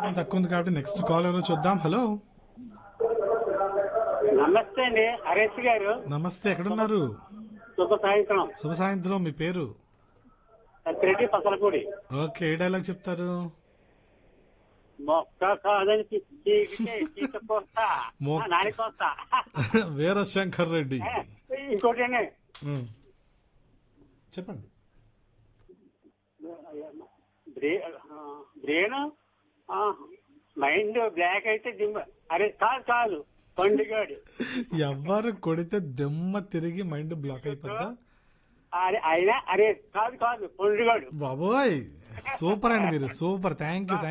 సమయం తక్కువ ఉంది కాబట్టి నెక్స్ట్ కాల్ ఎవరో చూద్దాం హలో నమస్తే అండి హరేష్ గారు నమస్తే ఎక్కడున్నారు శుభ సాయంత్రం శుభ సాయంత్రం మీ పేరు Satyareddy Pasalapudi okay a dialogue చెప్తారు మొక్క కాదని చీకితే చీక కోస్తా మొక్క. ఆ, నాని కోస్తా వీరశంకర్ రెడ్డి ఏ, ఇంకోటి అండి ఉమ్. చెప్పండి బ్రే- ఆ, బ్రెయిన్ ఆ, మైండ్ బ్లాక్ అయితే దిమ్మ అరే కాదు కాదు పండుగాడు ఎవరు కొడితే దెమ్మ తిరిగి మైండ్ బ్లాక్ అయిపోద్దా అరే అయినా అరే కాదు కాదు పండుగాడు బాబోయ్ సూపర్ అండి మీరు సూపర్ థ్యాంక్ యూ